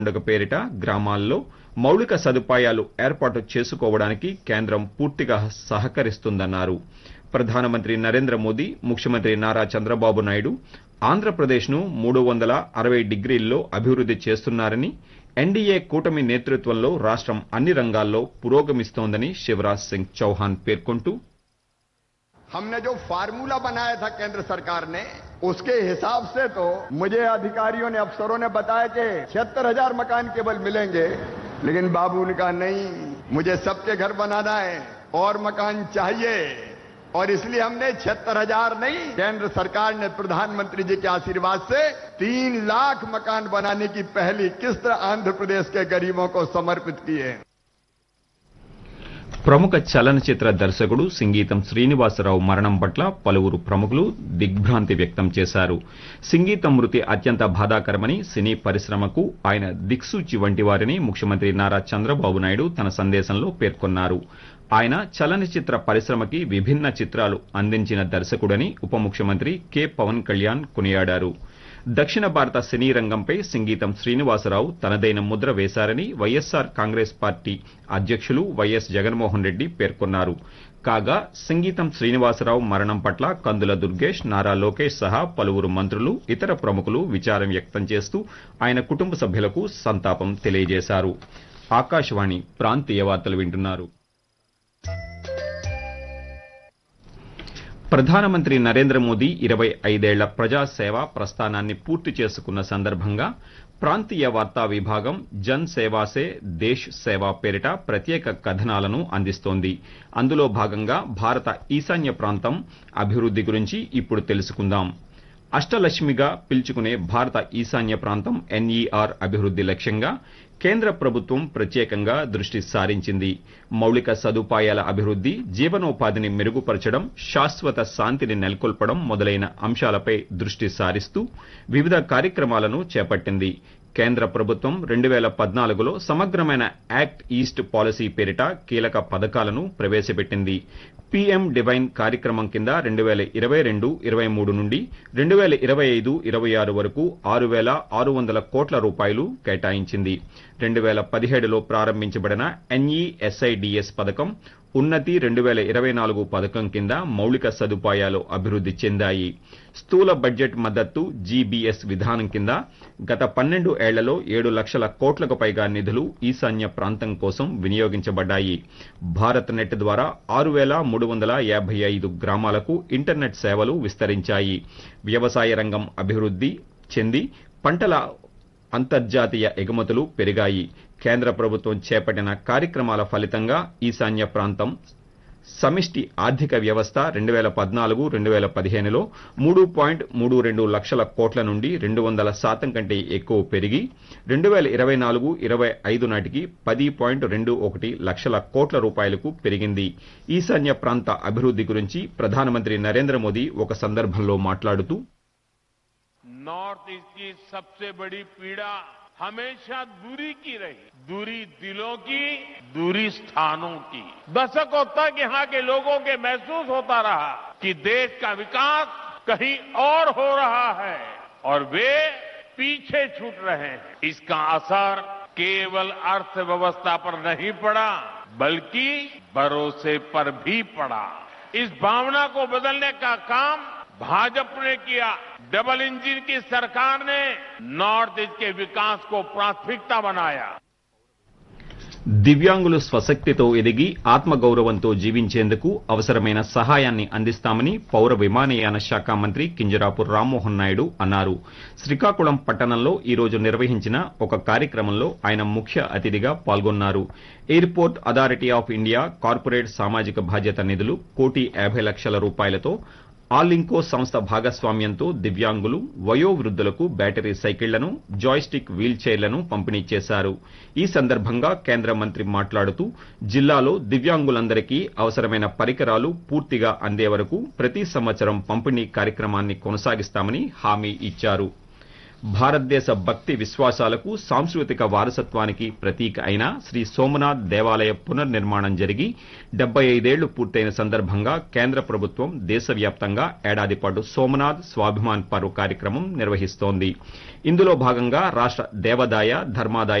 పండుగ పేరిట గ్రామాల్లో మౌలిక సదుపాయాలు ఏర్పాటు చేసుకోవడానికి కేంద్రం పూర్తిగా సహకరిస్తుందన్నారు ప్రధానమంత్రి నరేంద్ర మోదీ ముఖ్యమంత్రి నారా చంద్రబాబు నాయుడు ఆంధ్రప్రదేశ్ను మూడు వందల అరవై డిగ్రీల్లో అభివృద్ది చేస్తున్నారని ఎన్డీఏ కూటమి నేతృత్వంలో రాష్టం అన్ని రంగాల్లో పురోగమిస్తోందని శివరాజ్ సింగ్ చౌహాన్ పేర్కొంటూ हमने जो फार्मूला बनाया था केंद्र सरकार ने उसके हिसाब से तो मुझे अधिकारियों ने अफसरों ने बताया कि छिहत्तर हजार मकान केवल मिलेंगे लेकिन बाबू ने कहा नहीं मुझे सबके घर बनाना है और मकान चाहिए और इसलिए हमने छिहत्तर हजार नहीं केंद्र सरकार ने प्रधानमंत्री जी के आशीर्वाद से तीन लाख मकान बनाने की पहली किस्त आंध्र प्रदेश के गरीबों को समर्पित की है ప్రముఖ చలనచిత్ర దర్శకుడు సింగీతం శ్రీనివాసరావు మరణం పట్ల పలువురు ప్రముఖులు దిగ్భ్రాంతి వ్యక్తం చేశారు సింగీతం మృతి అత్యంత బాధాకరమని సినీ పరిశ్రమకు ఆయన దిక్సూచి వంటి వారిని ముఖ్యమంత్రి నారా చంద్రబాబు నాయుడు తన సందేశంలో పేర్కొన్నారు ఆయన చలనచిత్ర పరిశ్రమకి విభిన్న చిత్రాలు అందించిన దర్శకుడని ఉప ముఖ్యమంత్రి కె పవన్ కళ్యాణ్ కొనియాడారు దక్షిణ భారత సినీ రంగంపై సంగీతం శ్రీనివాసరావు తనదైన ముద్ర వేశారని వైఎస్సార్ కాంగ్రెస్ పార్టీ అధ్యక్షులు వైఎస్ జగన్మోహన్ రెడ్డి పేర్కొన్నారు కాగా సంగీతం శ్రీనివాసరావు మరణం పట్ల కందుల దుర్గేష్ నారా లోకేష్ సహా పలువురు మంత్రులు ఇతర ప్రముఖులు విచారం వ్యక్తం చేస్తూ ఆయన కుటుంబ సభ్యులకు సంతాపం తెలియజేశారు ఆకాశవాణి ప్రాంతీయ వార్తలు వింటున్నారు ప్రధానమంత్రి నరేంద్ర మోదీ ఇరవై ఐదేళ్ల ప్రజాసేవ ప్రస్థానాన్ని పూర్తి చేసుకున్న సందర్భంగా ప్రాంతీయ వార్తా విభాగం జన్ సేవాసే దేశ్ సేవా పేరిట ప్రత్యేక కథనాలను అందిస్తోంది అందులో భాగంగా భారత ఈశాన్య ప్రాంతం అభివృద్ది గురించి ఇప్పుడు తెలుసుకుందాం అష్టలక్ష్మిగా పిలుచుకునే భారత ఈశాన్య ప్రాంతం ఎన్ఈఆర్ అభివృద్ది లక్ష్యంగా కేంద్ర ప్రభుత్వం ప్రత్యేకంగా దృష్టి సారించింది మౌలిక సదుపాయాల అభివృద్ది జీవనోపాధిని మెరుగుపరచడం శాశ్వత శాంతిని నెలకొల్పడం మొదలైన అంశాలపై దృష్టి సారిస్తూ వివిధ కార్యక్రమాలను చేపట్టింది కేంద్ర ప్రభుత్వం రెండు వేల పద్నాలుగులో సమగ్రమైన యాక్ట్ ఈస్ట్ పాలసీ పేరిట కీలక పథకాలను ప్రవేశపెట్టింది పీఎం డివైన్ కార్యక్రమం కింద రెండు వేల ఇరవై రెండు ఇరవై మూడు నుండి రెండు వేల ఇరవై ఐదు ఇరవై ఆరు వరకు ఆరు వేల ఆరు వందల కోట్ల రూపాయలు కేటాయించింది రెండు వేల పదిహేడులో ప్రారంభించబడిన ఎన్ఈఎస్ఐడిఎస్ పథకం ఉన్నతి రెండు వేల ఇరవై నాలుగు పథకం కింద మౌలిక సదుపాయాలు అభివృద్ది చెందాయి స్థూల బడ్జెట్ మద్దతు జీబీఎస్ విధానం కింద గత పన్నెండు ఏళ్లలో ఏడు లక్షల కోట్లకు పైగా నిధులు ఈశాన్య ప్రాంతం కోసం వినియోగించబడ్డాయి భారత్ నెట్ ద్వారా ఆరు వేల మూడు వందల యాభై ఐదు గ్రామాలకు ఇంటర్నెట్ సేవలు విస్తరించాయి వ్యవసాయ రంగం అభివృద్ది చెంది పంటల అంతర్జాతీయ ఎగుమతులు పెరిగాయి కేంద్ర ప్రభుత్వం చేపట్టిన కార్యక్రమాల ఫలితంగా ఈశాన్య ప్రాంతం సమిష్టి ఆర్థిక వ్యవస్థ రెండు వేల పద్నాలుగు రెండు వేల పదిహేనులో మూడు పాయింట్ మూడు రెండు లక్షల కోట్ల నుండి రెండు వందల శాతం కంటే ఎక్కువ పెరిగి రెండు వేల ఇరవై నాలుగు ఇరవై ఐదు నాటికి పది పాయింట్ రెండు ఒకటి లక్షల కోట్ల రూపాయలకు పెరిగింది ఈశాన్య ప్రాంత అభివృద్ది గురించి ప్రధానమంత్రి నరేంద్ర మోదీ ఒక సందర్భంలో మాట్లాడుతూ नॉर्थ ईस्ट की सबसे बड़ी पीड़ा हमेशा दूरी की रही दूरी दिलों की दूरी स्थानों की दशकों तक यहाँ के लोगों के महसूस होता रहा कि देश का विकास कहीं और हो रहा है और वे पीछे छूट रहे हैं इसका असर केवल अर्थव्यवस्था पर नहीं पड़ा बल्कि भरोसे पर भी पड़ा इस भावना को बदलने का काम भाजपा ने किया डबल इंजन की सरकार ने नॉर्थ ईस्ट के विकास को प्राथमिकता बनाया దివ్యాంగులు స్వశక్తితో ఎదిగి ఆత్మగౌరవంతో జీవించేందుకు అవసరమైన సహాయాన్ని అందిస్తామని పౌర విమానయాన శాఖ మంత్రి కింజరాపు రామ్మోహన్ నాయుడు అన్నారు శ్రీకాకుళం పట్టణంలో ఈ రోజు నిర్వహించిన ఒక కార్యక్రమంలో ఆయన ముఖ్య అతిథిగా పాల్గొన్నారు Airport Authority of India corporate సామాజిక బాధ్యత నిధులు కోటి యాభై లక్షల రూపాయలతో ఆలింకో సంస్థ భాగస్వామ్యంతో దివ్యాంగులు వయోవృద్ధులకు బ్యాటరీ సైకిళ్లను జాయ్స్టిక్ వీల్ చైర్లను పంపిణీ చేశారు ఈ సందర్భంగా కేంద్ర మంత్రి మాట్లాడుతూ జిల్లాలో దివ్యాంగులందరికీ అవసరమైన పరికరాలు పూర్తిగా అందే వరకు ప్రతి సంవత్సరం పంపిణీ కార్యక్రమాన్ని కొనసాగిస్తామని హామీ ఇచ్చారు భారతదేశ భక్తి విశ్వాసాలకు సాంస్కృతిక వారసత్వానికి ప్రతీక అయిన శ్రీ సోమనాథ్ దేవాలయ పునర్నిర్మాణం జరిగి డెబ్బై ఐదేళ్లు పూర్తయిన సందర్భంగా కేంద్ర ప్రభుత్వం దేశవ్యాప్తంగా ఏడాది పాటు సోమనాథ్ స్వాభిమాన్ పర్వ్ కార్యక్రమం నిర్వహిస్తోంది ఇందులో భాగంగా రాష్ట దేవాదాయ ధర్మాదాయ